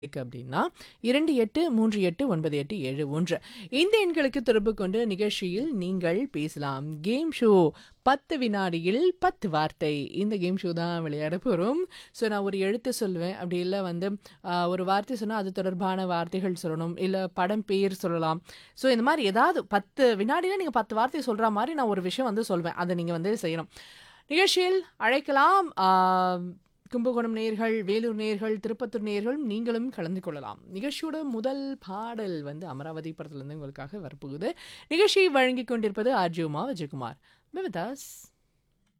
இருக்கு அப்படின்னா இரண்டு எட்டு மூன்று எட்டு ஒன்பது எட்டு ஏழு ஒன்று இந்த எண்களுக்கு தொடர்பு கொண்டு நிகழ்ச்சியில் நீங்கள் பேசலாம் கேம் ஷோ பத்து வினாடியில் பத்து வார்த்தை இந்த கேம் ஷோ தான் விளையாட போகிறோம் ஸோ நான் ஒரு எழுத்து சொல்லுவேன் அப்படி இல்லை வந்து ஆஹ், ஒரு வார்த்தை சொன்னால் அது தொடர்பான வார்த்தைகள் சொல்லணும் இல்லை படம் பேர் சொல்லலாம் ஸோ இந்த மாதிரி ஏதாவது பத்து வினாடியில் நீங்கள் பத்து வார்த்தை சொல்கிற மாதிரி நான் ஒரு விஷயம் வந்து சொல்வேன் அதை நீங்கள் வந்து செய்யணும் நிகழ்ச்சியில் அழைக்கலாம் ஆஹ், கும்பகோணம் நேர்கள் வேலூர் நேர்கள் திருப்பத்தூர் நேர்கள் நீங்களும் கலந்து கொள்ளலாம் நிகழ்ச்சியோட முதல் பாடல் வந்து அமராவதி படத்துலேருந்து உங்களுக்காக வரப்போகுது நிகழ்ச்சியை வழங்கி கொண்டிருப்பது ஆர்ஜியுமா விஜயகுமார் விவதாஸ்